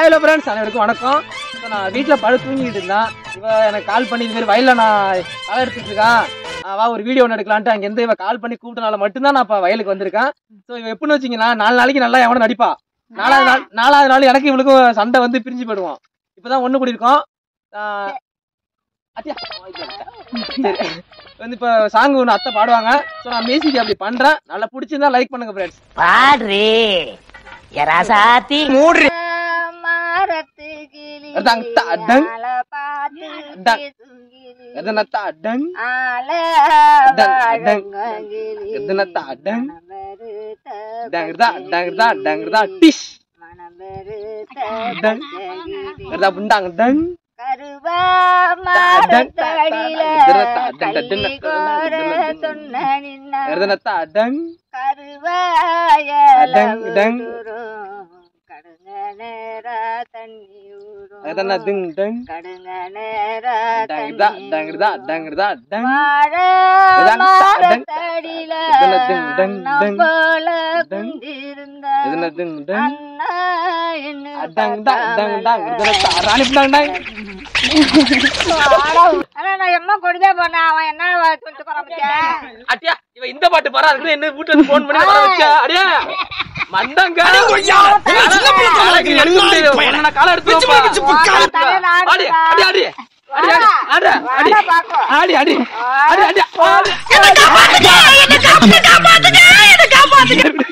Hello friends அனைவருக்கும் வணக்கம் இப்போ நான் வீட்டில் படு தூங்கிட்டு இருந்தேன் இவ எனக்கு கால் பண்ணி இது மாதிரி வயலில் நான் களை எடுத்துட்டு இருக்கேன் ஆ, வா ஒரு வீடியோ ஒன்று எடுக்கலான்ட்டு அங்கேருந்து இவ கால் பண்ணி கூப்பிட்டனால மட்டும்தான் நான் இப்போ வயலுக்கு வந்திருக்கேன் ஸோ இவ எப்படின்னு வச்சிங்கன்னா நாலு நாளைக்கு நல்லா எவனும் நடிப்பா நாலாவது நாள் நாலாவது நாள் எனக்கு இவளுக்கும் சண்டை வந்து பிரிஞ்சு போயிடுவோம் இப்போதான் ஒன்று கூடியிருக்கோம் ஆ, அத்தியா, சரி வந்து இப்போ சாங் ஒன்று அத்தை பாடுவாங்க ஸோ நான் மியூசிக் அப்படி பண்ணுறேன் நல்லா பிடிச்சிருந்தா லைக் பண்ணுங்க ஃப்ரெண்ட்ஸ் பாடுறே எராசாத்தி மூடு மாரத்து கிளி அதாங்க, தா, அடங். ஆள பார்த்து அடங். பேசுங்கிளி. எதனத்தா அடங் ஆள அடங், அடங். வாழங்கிளி. எதனத்தா அடங் மனமெருத்த டங்குதா டங்குதா டங்குதா டிஷ் மனமெருத்த டங். பச்சைகிளி. வருதா புண்டாங்க டங் கருவா அடங், மாரத்தடியில இதனத்தா அடங், கள்ளி இதனத்தா கோர அடங். சொன்ன நின்ன எதனத்தா அடங் கருவாய அடங், டங். கடுங்க நேரா தண்ணி ஊரும் எதனா திங் டங் கடுங்க நேரா டங்குதா தண்ணி டங்குதா ஊரும். டங்குதா டங் வாழ இதான் டங். மரத்தடியில இதுல டங், டங், அண்ணா டங். போல டங். குந்திருந்த எதனா திங் டங் அண்ணா என்ன அடங் டங் டங் டங் எதனத்தா ராணி புண்டாங்க டங் ஆனா நான் எம்மா கொடுத்தே போனேன் அவன் என்ன சொல்லிட்டு போறான் அட்டியா இவ இந்த பாட்டு பாரா இருக்கு என்ன வீட்டுல இருந்து போன் பண்ணி வர வச்சா அடியா மண்டங்க கால எடுத்து ஆடி அடி அடி அடி அடி அடி அடி அடி அடி அடி அடி